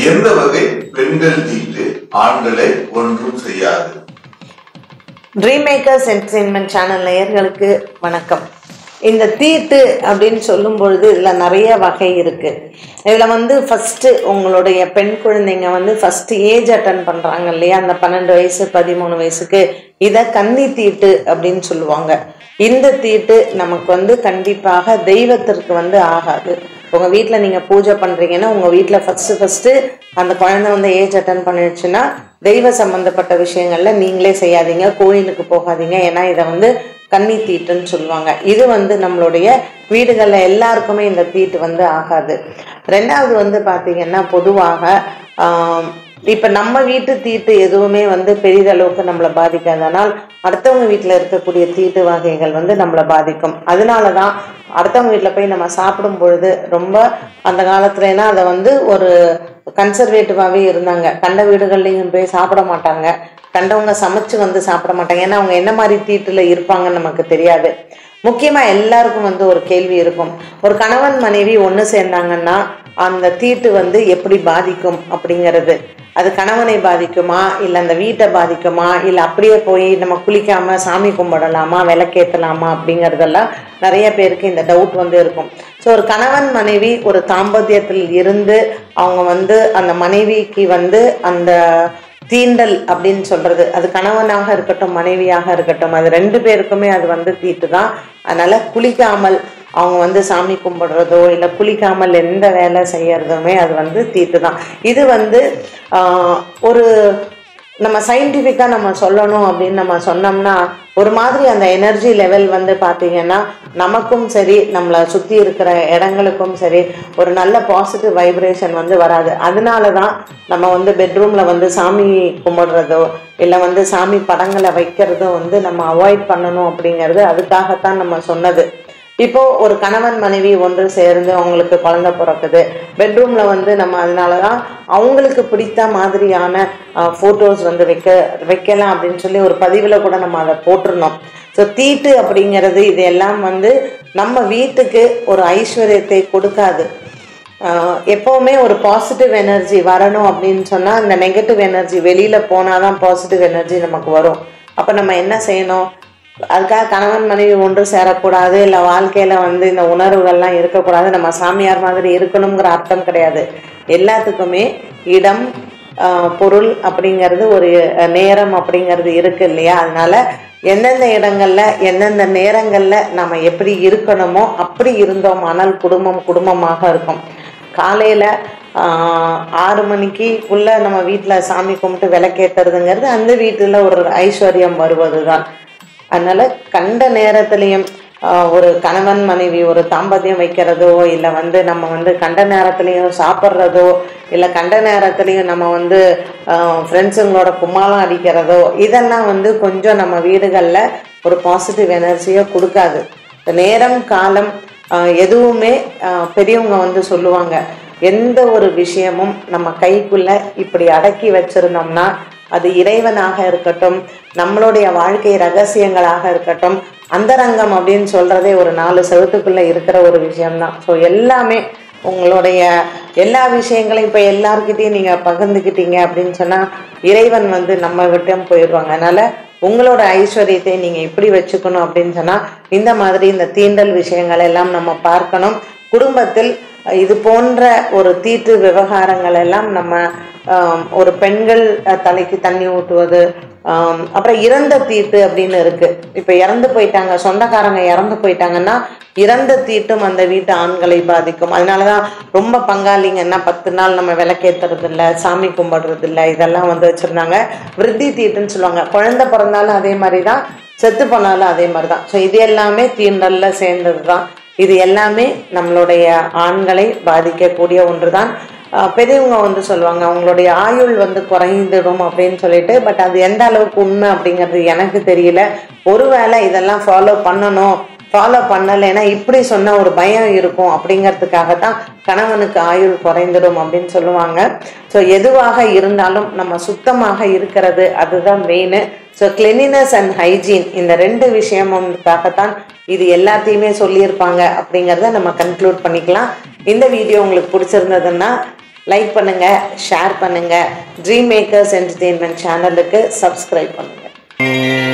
எந்த வகை பெண்கள் தீட்டு ஆண்களை ஒன்றும் செய்யாது ட்ரீம் மேக்கர்ஸ் என்டர்டெயின்மெண்ட் சேனல் நேயர்களுக்கு வணக்கம் இந்த தீட்டு அப்படின்னு சொல்லும் பொழுது இதில் நிறைய வகை இருக்குது இதில் வந்து ஃபஸ்ட்டு உங்களுடைய பெண் குழந்தைங்க வந்து ஃபஸ்ட்டு ஏஜ் அட்டன் பண்ணுறாங்க இல்லையா அந்த பன்னெண்டு வயசு பதிமூணு வயசுக்கு இதை கன்னி தீட்டு அப்படின்னு சொல்லுவாங்க இந்த தீட்டு நமக்கு வந்து கண்டிப்பாக தெய்வத்திற்கு வந்து ஆகாது உங்கள் வீட்டில் நீங்கள் பூஜை பண்ணுறீங்கன்னா உங்கள் வீட்டில் ஃபஸ்ட்டு ஃபஸ்ட்டு அந்த குழந்தை வந்து ஏஜ் அட்டன் பண்ணிடுச்சுன்னா தெய்வ சம்பந்தப்பட்ட விஷயங்கள்ல நீங்களே செய்யாதீங்க கோயிலுக்கு போகாதீங்க ஏன்னா இதை வந்து கன்னி தீட்டுன்னு சொல்லுவாங்க இது வந்து நம்மளுடைய வீடுகளில் எல்லாருக்குமே இந்த தீட்டு வந்து ஆகாது ரெண்டாவது வந்து பார்த்தீங்கன்னா பொதுவாக ஆம், இப்ப நம்ம வீட்டு தீட்டு எதுவுமே வந்து பெரிதளவுக்கு நம்மளை பாதிக்காது ஆனால் அடுத்தவங்க வீட்டில் இருக்கக்கூடிய தீட்டு வகைகள் வந்து நம்மளை பாதிக்கும் அதனால தான் அடுத்தவங்க வீட்டில் போய் நம்ம சாப்பிடும் பொழுது ரொம்ப அந்த காலத்துலனா அதை வந்து ஒரு கன்சர்வேட்டிவாகவே இருந்தாங்க கண்ட வீடுகள்லையும் போய் சாப்பிட மாட்டாங்க கண்டவங்க சமைச்சு வந்து சாப்பிட மாட்டாங்க ஏன்னா அவங்க என்ன மாதிரி தீட்டுல இருப்பாங்கன்னு நமக்கு தெரியாது முக்கியமா எல்லாருக்கும் வந்து ஒரு கேள்வி இருக்கும் ஒரு கணவன் மனைவி ஒன்று சேர்ந்தாங்கன்னா அந்த தீட்டு வந்து எப்படி பாதிக்கும் அப்படிங்கிறது அது கணவனை பாதிக்குமா இல்லை அந்த வீட்டை பாதிக்குமா இல்லை அப்படியே போய் நம்ம குளிக்காம சாமி கும்பிடலாமா விளக்கேற்றலாமா அப்படிங்கிறதெல்லாம் நிறைய பேருக்கு இந்த டவுட் வந்து இருக்கும் ஸோ ஒரு கணவன் மனைவி ஒரு தாம்பத்தியத்தில் இருந்து அவங்க வந்து அந்த மனைவிக்கு வந்து அந்த தீண்டல் அப்படின்னு சொல்றது அது கணவனாக இருக்கட்டும் மனைவியாக இருக்கட்டும் அது ரெண்டு பேருக்குமே அது வந்து தீட்டு தான் அதனால குளிக்காமல் அவங்க வந்து சாமி கும்பிடுறதோ இல்லை குளிக்காமல் எந்த வேலை செய்யறதுமே அது வந்து தீட்டு தான் இது வந்து ஆஹ், ஒரு நம்ம சயின்டிஃபிக்காக நம்ம சொல்லணும் அப்படின்னு நம்ம சொன்னோம்னா ஒரு மாதிரி அந்த எனர்ஜி லெவல் வந்து பார்த்தீங்கன்னா நமக்கும் சரி நம்மளை சுற்றி இருக்கிற இடங்களுக்கும் சரி ஒரு நல்ல பாசிட்டிவ் வைப்ரேஷன் வந்து வராது அதனால தான் நம்ம வந்து பெட்ரூமில் வந்து சாமி கும்பிடுறதோ இல்லை வந்து சாமி படங்களை வைக்கிறதோ வந்து நம்ம அவாய்ட் பண்ணணும் அப்படிங்கிறது அதுக்காகத்தான் நம்ம சொன்னது இப்போ ஒரு கணவன் மனைவி ஒன்று சேர்ந்து அவங்களுக்கு குழந்தை பிறக்குது பெட்ரூம்ல வந்து நம்ம அதனால தான் அவங்களுக்கு பிடித்த மாதிரியான ஃபோட்டோஸ் வந்து வைக்க வைக்கலாம் அப்படின்னு சொல்லி ஒரு பதிவில் கூட நம்ம அதை போட்டிருந்தோம் ஸோ தீட்டு அப்படிங்கிறது இது எல்லாம் வந்து நம்ம வீட்டுக்கு ஒரு ஐஸ்வர்யத்தை கொடுக்காது ஆஹ் எப்பவுமே ஒரு பாசிட்டிவ் எனர்ஜி வரணும் அப்படின்னு சொன்னா இந்த நெகட்டிவ் எனர்ஜி வெளியில போனாதான் பாசிட்டிவ் எனர்ஜி நமக்கு வரும் அப்ப நம்ம என்ன செய்யணும் அதுக்காக கணவன் மனைவி ஒன்று சேரக்கூடாது இல்லை வாழ்க்கையில வந்து இந்த உணர்வுகள்லாம் இருக்கக்கூடாது நம்ம சாமியார் மாதிரி இருக்கணுங்கிற அர்த்தம் கிடையாது எல்லாத்துக்குமே இடம் ஆஹ் பொருள் அப்படிங்கிறது ஒரு அஹ், நேரம் அப்படிங்கிறது இருக்கு இல்லையா அதனால எந்தெந்த இடங்கள்ல எந்தெந்த நேரங்கள்ல நம்ம எப்படி இருக்கணுமோ அப்படி இருந்தோமானால் குடும்பம் குடும்பமாக இருக்கும் காலையில ஆஹ், ஆறு மணிக்குள்ள நம்ம வீட்டில் சாமி கும்பிட்டு விளக்கேற்றுறதுங்கிறது அந்த வீட்டில் ஒரு ஐஸ்வர்யம் வருவது தான் அதனால கண்ட நேரத்திலையும் ஆஹ், ஒரு கணவன் மனைவி ஒரு தாம்பத்தியம் வைக்கிறதோ இல்லை வந்து நம்ம வந்து கண்ட நேரத்துலையும் சாப்பிட்றதோ இல்லை கண்ட நேரத்துலையும் நம்ம வந்து ஃப்ரெண்ட்ஸுங்களோட கும்மாளம் அடிக்கிறதோ இதெல்லாம் வந்து கொஞ்சம் நம்ம வீடுகளில் ஒரு பாசிட்டிவ் எனர்ஜியை கொடுக்காது இந்த நேரம் காலம் ஆஹ், எதுவுமே ஆஹ், பெரியவங்க வந்து சொல்லுவாங்க எந்த ஒரு விஷயமும் நம்ம கைக்குள்ள இப்படி அடக்கி வச்சிருந்தோம்னா அது இறைவனாக இருக்கட்டும் நம்மளுடைய வாழ்க்கை ரகசியங்களாக இருக்கட்டும் அந்தரங்கம் அப்படின்னு சொல்றதே ஒரு நாலு செவத்துக்குள்ள இருக்கிற ஒரு விஷயம்தான் ஸோ எல்லாமே உங்களுடைய எல்லா விஷயங்களையும் இப்போ எல்லார்கிட்டையும் நீங்க பகிர்ந்துக்கிட்டீங்க அப்படின்னு சொன்னா இறைவன் வந்து நம்ம விட்டும் போயிடுவாங்க அதனால உங்களோட ஐஸ்வர்யத்தை நீங்க இப்படி வச்சுக்கணும் அப்படின்னு சொன்னா இந்த மாதிரி இந்த தீண்டல் விஷயங்கள் எல்லாம் நம்ம பார்க்கணும் குடும்பத்தில் இது போன்ற ஒரு தீட்டு விவகாரங்கள் எல்லாம் நம்ம ஆம், ஒரு பெண்கள் அஹ், தலைக்கு தண்ணி ஊற்றுவது ஆம், அப்புறம் இறந்த தீட்டு அப்படின்னு இருக்கு இப்ப இறந்து போயிட்டாங்க சொந்தக்காரங்க இறந்து போயிட்டாங்கன்னா இறந்த தீட்டும் அந்த வீட்டு ஆண்களை பாதிக்கும் அதனாலதான் ரொம்ப பங்காளிங்கன்னா பத்து நாள் நம்ம விளக்கேத்துறது இல்ல சாமி கும்பிடுறது இல்ல இதெல்லாம் வந்து வச்சிருந்தாங்க விருத்தி தீட்டுன்னு சொல்லுவாங்க குழந்தை பிறந்தாலும் அதே மாதிரி தான் செத்து போனாலும் அதே மாதிரி தான் ஸோ இது எல்லாமே தீண்டல்ல சேர்ந்தது தான் இது எல்லாமே நம்மளுடைய ஆண்களை பாதிக்கக்கூடிய ஒன்றுதான் ஆஹ் பெரியவங்க வந்து சொல்லுவாங்க அவங்களுடைய ஆயுள் வந்து குறைந்துடும் அப்படின்னு சொல்லிட்டு பட் அது எந்த அளவுக்கு உண்மை அப்படிங்கிறது எனக்கு தெரியல ஒருவேளை இதெல்லாம் ஃபாலோ பண்ணணும் ஃபாலோ பண்ணலைன்னா இப்படி சொன்ன ஒரு பயம் இருக்கும் அப்படிங்கிறதுக்காக தான் கணவனுக்கு ஆயுள் குறைந்துடும் அப்படின்னு சொல்லுவாங்க ஸோ எதுவாக இருந்தாலும் நம்ம சுத்தமாக இருக்கிறது அதுதான் main so cleanliness and hygiene இந்த ரெண்டு விஷயமுக்காகத்தான் இது எல்லாத்தையுமே சொல்லியிருப்பாங்க அப்படிங்கிறத நம்ம கன்க்ளூட் பண்ணிக்கலாம் இந்த வீடியோ உங்களுக்கு பிடிச்சிருந்ததுன்னா லைக் பண்ணுங்கள் ஷேர் பண்ணுங்கள் ட்ரீம் மேக்கர்ஸ் என்டர்டெயின்மெண்ட் சேனலுக்கு சப்ஸ்கிரைப் பண்ணுங்கள்